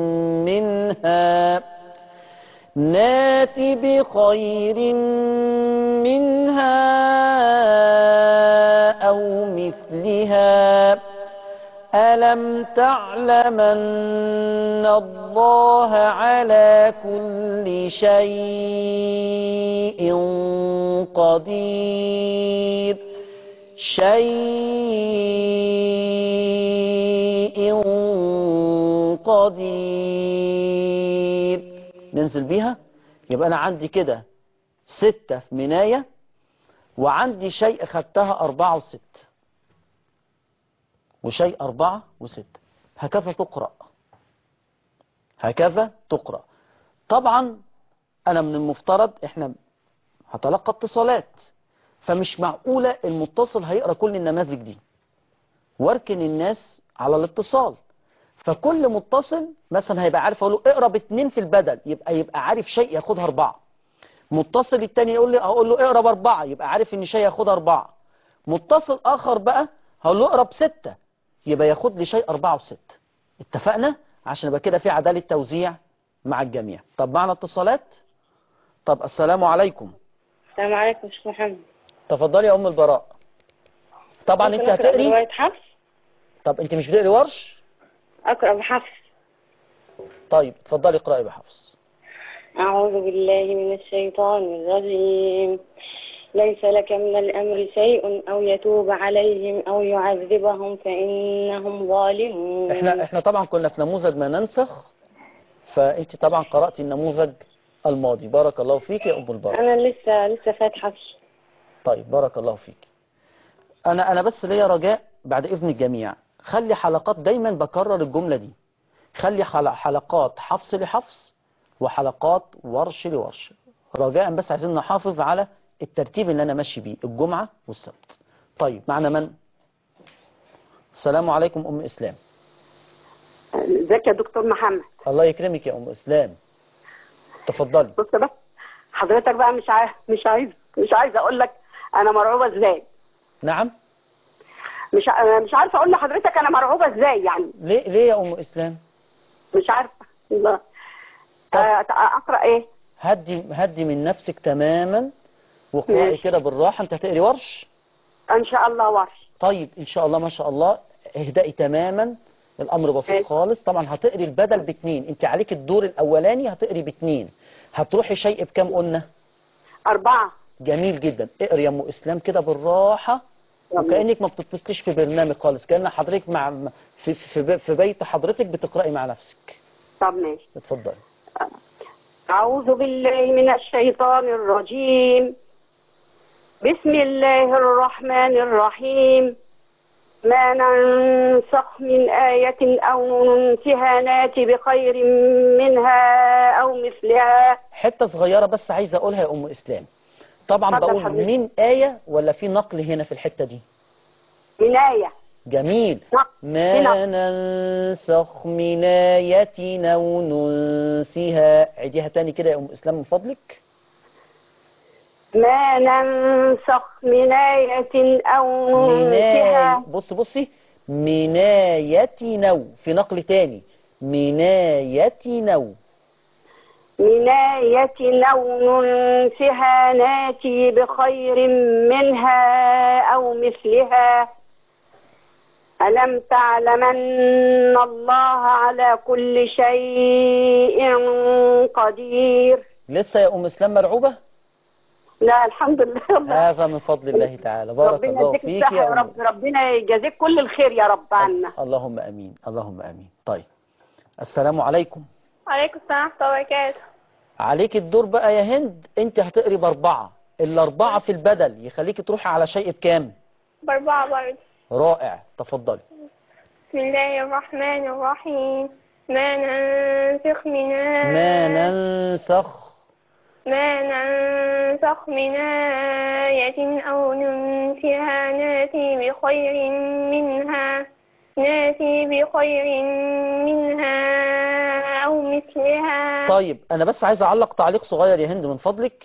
منها نات بخير منها أو مثلها ألم تعلم أن الله على كل شيء قدير شيء قدير ننزل بيها يبقى أنا عندي كده ستة في مناية وعندي شيء خدتها أربعة وستة وشيء أربعة وستة هكذا تقرأ هكذا تقرأ طبعا أنا من المفترض إحنا هتلقى اتصالات فمش معقولة المتصل هيقرأ كل النماذج دي واركن الناس على الاتصال فكل متصل مثلا هيبقى عارف اقول له اقرا باتنين في البدل يبقى يبقى عارف شيء ياخدها اربعه متصل التاني يقول لي اقول له اقرا باربعه يبقى عارف ان شيء ياخدها اربعه متصل اخر بقى هقول له اقرا بسته يبقى ياخد لي شيء اربعه وسته اتفقنا عشان يبقى كده في عداله توزيع مع الجميع طب معنا اتصالات طب السلام عليكم السلام عليكم شيخ محمد تفضلي يا ام البراء طبعا انت ممكن أقرأ هتقري رواية حفص طب انت مش بتقري ورش أقرأ بحفص طيب اتفضلي اقراي بحفص أعوذ بالله من الشيطان الرجيم ليس لك من الأمر شيء أو يتوب عليهم أو يعذبهم فإنهم ظالمون احنا احنا طبعا كنا في نموذج ما ننسخ فانت طبعا قرأت النموذج الماضي بارك الله فيك يا ام البراء أنا لسه لسه فاتحة طيب بارك الله فيك انا انا بس ليا رجاء بعد اذن الجميع خلي حلقات دايما بكرر الجملة دي خلي حل- حلقات حفص لحفص وحلقات ورش لورش رجاء بس عايزين نحافظ على الترتيب اللي انا ماشي بيه الجمعة والسبت طيب معنا من السلام عليكم ام اسلام ازيك يا دكتور محمد الله يكرمك يا ام اسلام تفضلي بص بس حضرتك بقى مش عايز مش عايز مش عايز اقول لك انا مرعوبه ازاي نعم مش ع- أنا مش عارفه اقول لحضرتك انا مرعوبه ازاي يعني ليه ليه يا ام اسلام مش عارفه لا. آه، اقرا ايه هدي هدي من نفسك تماما واقرأي ماشي. كده بالراحه انت هتقري ورش ان شاء الله ورش طيب ان شاء الله ما شاء الله اهدئي تماما الامر بسيط ماشي. خالص طبعا هتقري البدل باتنين انت عليك الدور الاولاني هتقري باتنين هتروحي شيء بكام قلنا اربعه جميل جدا اقري يا ام اسلام كده بالراحه وكانك ما بتتصليش في برنامج خالص كان حضرتك مع في في, في بيت حضرتك بتقراي مع نفسك طب ماشي اتفضلي أعوذ بالله من الشيطان الرجيم بسم الله الرحمن الرحيم ما ننسخ من آية أو ننسها ناتي بخير منها أو مثلها حته صغيره بس عايزه اقولها يا ام اسلام طبعا اتفضل بقول حبيبي. من ايه ولا في نقل هنا في الحته دي من آية جميل نعم. ما نعم. ننسخ من آية أو ننسها عيديها تاني كده يا أم إسلام من فضلك ما ننسخ من آية أو من آية ننسها بص بصي من آية نو في نقل تاني من آية نو من آية أو ننسها ناتي بخير منها أو مثلها ألم تعلم أن الله على كل شيء قدير لسه يا أم إسلام مرعوبة لا الحمد لله هذا من فضل الله تعالى بارك ربنا الله يديك فيك الصحة يا يا أم رب ربنا يجازيك كل الخير يا رب عنا اللهم أمين اللهم أمين طيب السلام عليكم عليكم السلام ورحمة الله وبركاته عليك الدور بقى يا هند انت هتقري باربعة الاربعة في البدل يخليك تروحي على شيء بكام بأربعة برضه رائع تفضلي بسم الله الرحمن الرحيم ما ننسخ من آية ما ننسخ ما ننسخ من آية أو ننسها ناتي بخير منها ناتي بخير منها أو مثلها طيب انا بس عايز اعلق تعليق صغير يا هند من فضلك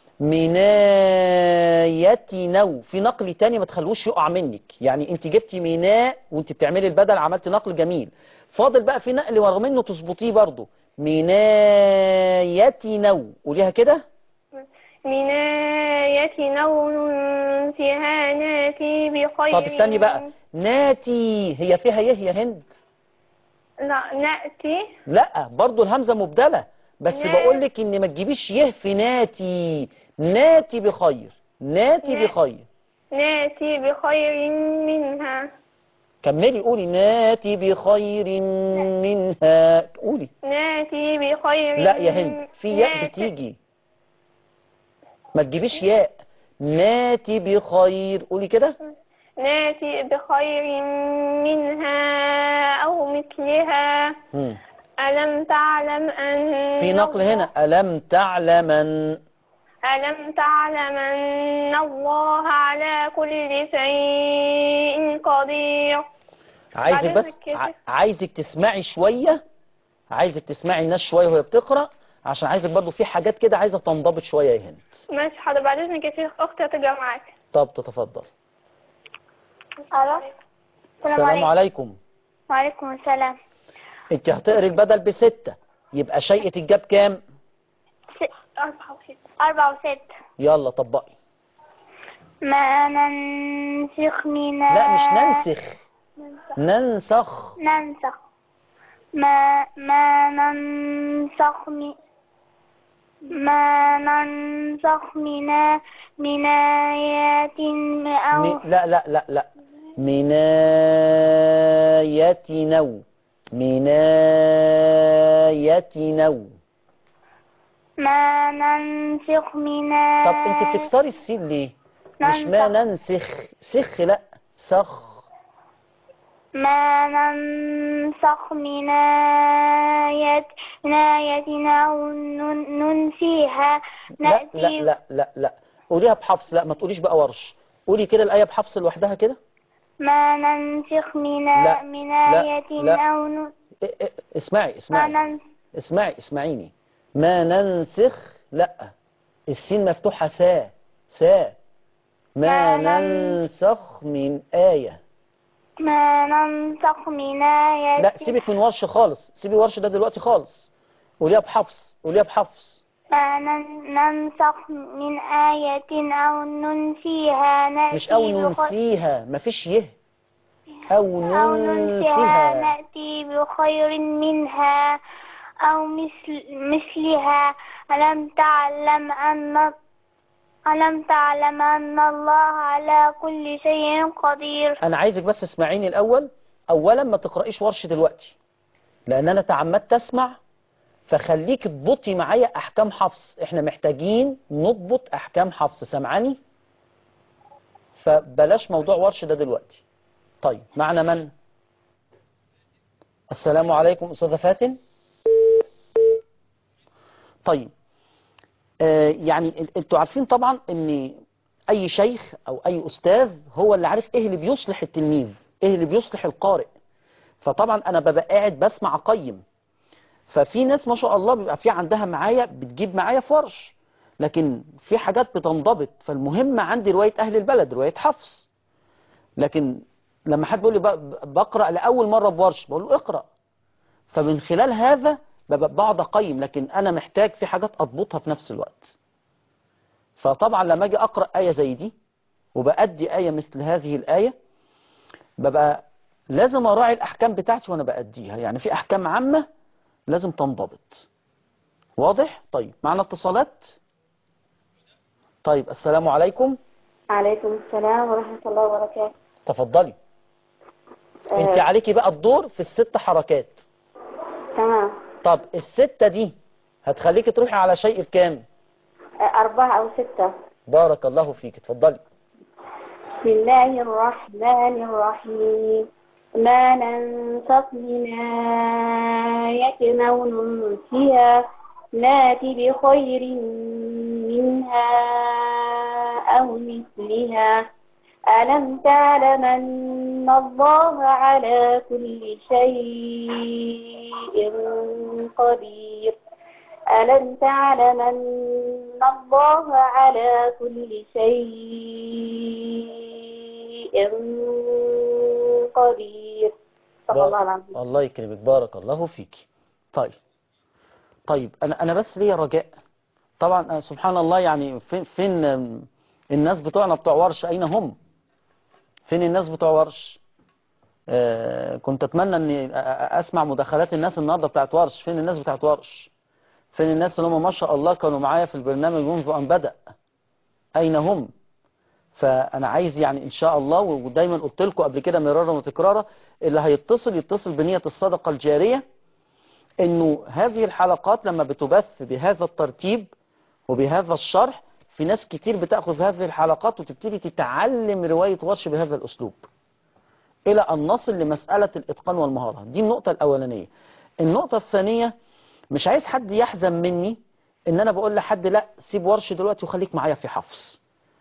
مناية نو في نقل تاني ما تخلوش يقع منك يعني انت جبتي ميناء وانت بتعملي البدل عملت نقل جميل فاضل بقى في نقل ورغم انه تظبطيه برضه مناية نو قوليها كده من آية نو ننسها ناتي بخير طب استني بقى ناتي هي فيها يه يا هند لا نأتي لا برضو الهمزة مبدلة بس نا- بقول لك ان ما تجيبيش يه في ناتي ناتي بخير ناتي نا- بخير ناتي بخير منها كملي قولي ناتي بخير منها قولي ناتي بخير لا يا هند في ياء ناتي- بتيجي ما تجيبيش ياء ناتي بخير قولي كده ناتي بخير منها أو مثلها مم. ألم تعلم أن في نقل هنا ألم تعلمن ألم تعلم أن الله على كل شيء قدير عايزك بعدين بس كده. ع- عايزك تسمعي شوية عايزك تسمعي الناس شوية وهي بتقرأ عشان عايزك برضو في حاجات كده عايزة تنضبط شوية يا هند ماشي حاضر بعد إذنك يا شيخ أختي هترجع معاك طب تتفضل ألو السلام عليكم وعليكم السلام انت هتقري البدل بستة يبقى شيء تتجاب كام أربعة وستة أربعة وستة يلا طبقي ما ننسخ من لا مش ننسخ ننسخ ننسخ ما ما ننسخ من ما ننسخ من من آيات أو م... لا لا لا لا مناية نو مناية نو ما ننسخ من طب انت بتكسري السين ليه مش ما ننسخ سخ لا سخ ما ننسخ من آية من آية أو نن- ننسيها لا نأتي لا لا لا لا قوليها بحفص لا ما تقوليش بقى ورش قولي كده الآية بحفص لوحدها كده ما ننسخ من لا، من لا، آية لا. أو ن... إيه إيه اسمعي ما اسمعي ننسخ اسمعي اسمعيني ما ننسخ لا السين مفتوحة سا سا ما ما نن- ننسخ من آية ما ننسخ من آية لا سيبك من ورش خالص سيبي ورش ده دلوقتي خالص قوليها بحفص قوليها بحفص ما نن- ننسخ من آية أو ننسيها نأتي مش أو بخير ننسيها مفيش يه أو أو ننسيها ننسيها نأتي بخير منها أو مثل مثلها ألم تعلم أن ألم تعلم أن الله على كل شيء قدير أنا عايزك بس اسمعيني الأول أولا ما تقرأيش ورش دلوقتي لأن أنا تعمدت أسمع فخليك تضبطي معايا أحكام حفص إحنا محتاجين نضبط أحكام حفص سامعاني فبلاش موضوع ورش ده دلوقتي طيب معنا من السلام عليكم أستاذة فاتن طيب آه يعني ال- انتوا عارفين طبعا ان اي شيخ او اي استاذ هو اللي عارف ايه اللي بيصلح التلميذ ايه اللي بيصلح القارئ فطبعا انا ببقى قاعد بسمع اقيم ففي ناس ما شاء الله بيبقى في عندها معايا بتجيب معايا فرش لكن في حاجات بتنضبط فالمهم عندي رواية اهل البلد رواية حفص لكن لما حد بيقول لي ب- بقرأ لأول مرة بورش بقول له اقرأ فمن خلال هذا ببقى بقعد اقيم لكن انا محتاج في حاجات اضبطها في نفس الوقت فطبعا لما اجي اقرا ايه زي دي وبأدي ايه مثل هذه الايه ببقى لازم اراعي الاحكام بتاعتي وانا بأديها يعني في احكام عامه لازم تنضبط واضح طيب معنا اتصالات طيب السلام عليكم عليكم السلام ورحمة الله وبركاته تفضلي انت آه، عليكي بقى الدور في الست حركات تمام طب الستة دي هتخليكي تروحي على شيء بكام آه، أربعة أو ستة بارك الله فيك اتفضلي بسم الله الرحمن الرحيم ما ننسخ من آية أو ننسها نأتي بخير منها أو مثلها ألم تعلم أن الله على كل شيء قدير ألم تعلم أن الله على كل شيء قدير صلى الله العظيم الله يكرمك بارك الله فيك طيب طيب انا انا بس ليا رجاء طبعا أنا سبحان الله يعني فين فين آم، الناس بتوعنا بتوع ورش اين هم فين الناس بتوع ورش آه كنت اتمنى اني أ- أ- اسمع مداخلات الناس النهارده بتاعت ورش فين الناس بتاعت ورش فين الناس اللي هم ما شاء الله كانوا معايا في البرنامج منذ ان بدأ اين هم فانا عايز يعني ان شاء الله ودايما قلت لكم قبل كده مرارا وتكرارا اللي هيتصل يتصل بنية الصدقة الجارية انه هذه الحلقات لما بتبث بهذا الترتيب وبهذا الشرح في ناس كتير بتأخذ هذه الحلقات وتبتدي تتعلم رواية ورش بهذا الأسلوب إلى أن نصل لمسألة الإتقان والمهارة دي النقطة الأولانية النقطة الثانية مش عايز حد يحزن مني إن أنا بقول لحد لا سيب ورش دلوقتي وخليك معايا في حفص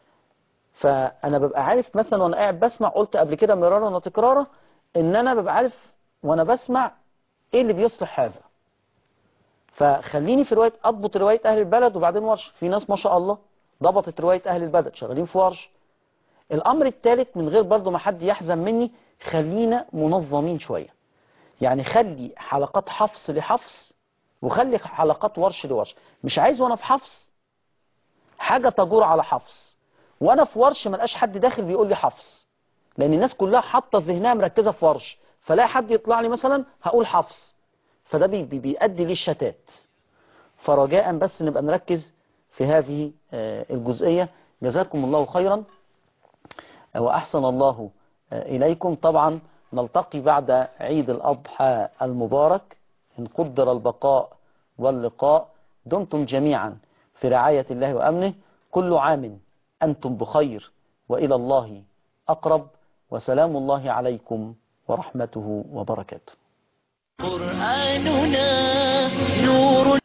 فأنا ببقى عارف مثلا وأنا قاعد بسمع قلت قبل كده مرارا وتكرارا إن أنا ببقى عارف وأنا بسمع إيه اللي بيصلح هذا فخليني في رواية أضبط رواية أهل البلد وبعدين ورش في ناس ما شاء الله ضبطت رواية أهل البلد شغالين في ورش الأمر الثالث من غير برضو ما حد يحزن مني خلينا منظمين شوية يعني خلي حلقات حفص لحفص وخلي حلقات ورش لورش مش عايز وانا في حفص حاجة تجور على حفص وانا في ورش ما لقاش حد داخل بيقول لي حفص لان الناس كلها حاطه في ذهنها مركزه في ورش فلاقي حد يطلع لي مثلا هقول حفص فده بي بي بيؤدي للشتات فرجاء بس نبقى نركز في هذه آه، الجزئية جزاكم الله خيرا وأحسن الله آه، إليكم طبعا نلتقي بعد عيد الأضحى المبارك إن قدر البقاء واللقاء دمتم جميعا في رعاية الله وأمنه كل عام أنتم بخير وإلى الله أقرب وسلام الله عليكم ورحمته وبركاته قرآننا نور